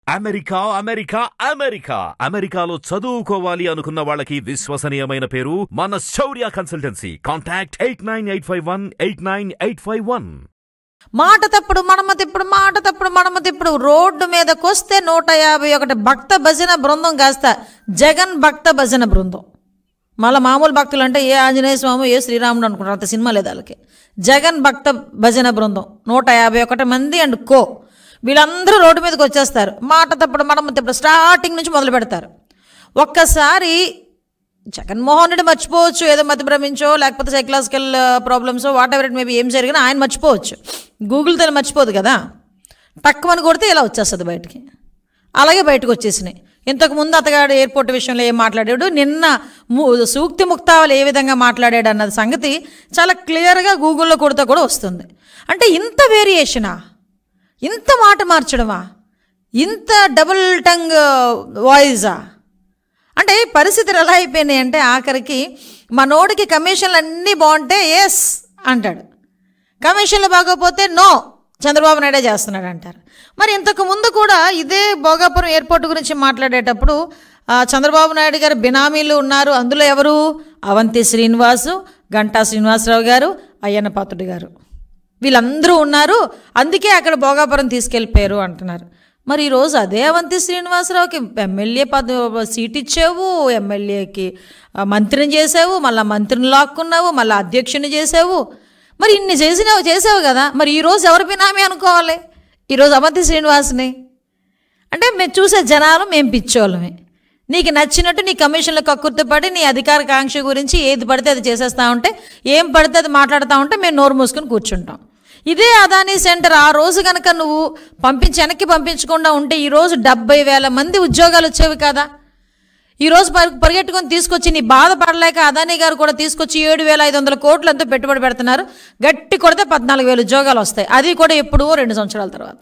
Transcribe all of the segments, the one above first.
America America America అమెరికాలో చదువుకోవాలి అనుకున్న వాళ్ళకి విశ్వసనీయమైన పేరు మన Shaurya consultancy contact eight nine eight five one eight nine eight five one మాట తప్పుడు మడమ తిప్పుడు మాట తప్పుడు మడమ తిప్పుడు రోడ్డు మీదకి వస్తే నూట యాభై ఒకటి భక్త భజన బృందం కాస్త జగన్ భక్త భజన బృందం మళ్ళీ మామూలు భక్తులు అంటే ఏ ఆంజనేయ స్వామి ఏ శ్రీరాముడు అనుకుంటారు అంత సినిమా లేదు వాళ్ళకి జగన్ భక్త భజన బృందం నూట యాభై ఒకటి మంది అండ్ కో వీళ్ళందరూ రోడ్డు మీదకి వచ్చేస్తారు మాట తప్పుడు మడమ తిప్పుడు స్టార్టింగ్ నుంచి మొదలు పెడతారు ఒక్కసారి జగన్మోహన్ రెడ్డి మర్చిపోవచ్చు ఏదో మతి భ్రమించో లేకపోతే psychological problems whatever it maybe ఏం జరిగినా ఆయన మర్చిపోవచ్చు గూగుల్ తను మర్చిపోదు కదా తక్కువని కొడితే ఇలా వచ్చేస్తుంది బయటికి అలాగే బయటకు వచ్చేసినాయి ఇంతకు ముందు అతగాడు ఎయిర్పోర్ట్ విషయంలో ఏం మాట్లాడాడు నిన్న ము- సూక్తి ముక్తావలు ఏ విధంగా మాట్లాడాడు అన్నది సంగతి చాలా క్లియర్గా గూగుల్లో కొడితే కూడా వస్తుంది అంటే ఇంత వేరియేషనా ఇంత మాట మార్చడమా ఇంత డబుల్ టంగ్ వాయిసా అంటే పరిస్థితులు ఎలా అయిపోయినాయి అంటే ఆఖరికి మనోడికి కమిషన్లు అన్నీ బాగుంటే ఎస్ అంటాడు కమిషన్లు బాగోపోతే నో చంద్రబాబు నాయుడే చేస్తున్నాడు అంటారు మరి ఇంతకు ముందు కూడా ఇదే భోగాపురం ఎయిర్పోర్ట్ గురించి మాట్లాడేటప్పుడు ఆ, చంద్రబాబు నాయుడు గారు బినామీలు ఉన్నారు అందులో ఎవరు అవంతి శ్రీనివాసు గంటా శ్రీనివాసరావు గారు అయ్యన్న పాత్రుడు గారు వీళ్ళందరూ ఉన్నారు అందుకే అక్కడ భోగాపురం తీసుకెళ్ళిపోయారు అంటున్నారు మరి ఈరోజు అదే అవంతి శ్రీనివాసరావుకి ఎమ్మెల్యే పద సీట్ ఇచ్చావు ఎమ్మెల్యేకి ఆ, మంత్రిని చేసావు మళ్ళీ మంత్రిని లాక్కున్నావు మళ్ళీ అధ్యక్షుని చేసావు మరి ఇన్ని చేసినావు చేసావు కదా మరి ఈరోజు ఎవరి బినామీ అనుకోవాలి ఈరోజు అవంతి శ్రీనివాస్ని అంటే మేము చూసే జనాలు మేము పిచ్చోళ్ళమే నీకు నచ్చినట్టు నీ కమిషన్లో కక్కుర్తిపడి నీ అధికార కాంక్ష గురించి ఏది పడితే అది చేసేస్తా ఉంటే ఏం పడితే అది మాట్లాడుతూ ఉంటే మేము నోరు మూసుకొని కూర్చుంటాం ఇదే అదానీ సెంటర్ ఆ రోజు కనుక నువ్వు పంపించి వెనక్కి పంపించకుండా ఉంటే ఈరోజు డెబ్బై వేల మంది ఉద్యోగాలు వచ్చేవి కదా ఈరోజు పరి పరిగెట్టుకొని తీసుకొచ్చి నీ బాధపడలేక అదానీ గారు కూడా తీసుకొచ్చి ఏడు వేల ఐదు వందల కోట్లు ఎంతో పెట్టుబడి పెడుతున్నారు గట్టి కొడితే పద్నాలుగు వేల ఉద్యోగాలు వస్తాయి అది కూడా ఎప్పుడో రెండు సంవత్సరాల తర్వాత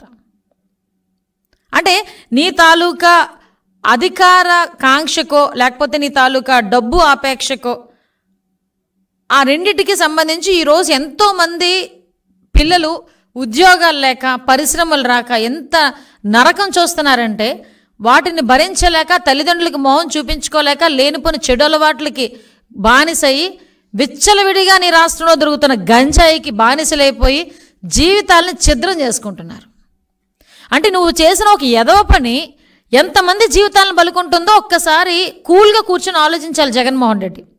అంటే నీ తాలూకా అధికార కాంక్షకో లేకపోతే నీ తాలూకా డబ్బు ఆపేక్షకో ఆ రెండిటికి సంబంధించి ఈరోజు ఎంతోమంది పిల్లలు ఉద్యోగాలు లేక పరిశ్రమలు రాక ఎంత నరకం చూస్తున్నారంటే వాటిని భరించలేక తల్లిదండ్రులకు మొహం చూపించుకోలేక లేనిపోని చెడు అలవాట్లకి బానిసయి విచ్చలవిడిగా నీ రాష్ట్రంలో దొరుకుతున్న గంజాయికి బానిసలైపోయి జీవితాలను ఛిద్రం చేసుకుంటున్నారు అంటే నువ్వు చేసిన ఒక ఎదవ పని ఎంతమంది జీవితాలను బలుకుంటుందో ఒక్కసారి కూల్గా కూర్చొని ఆలోచించాలి జగన్మోహన్ రెడ్డి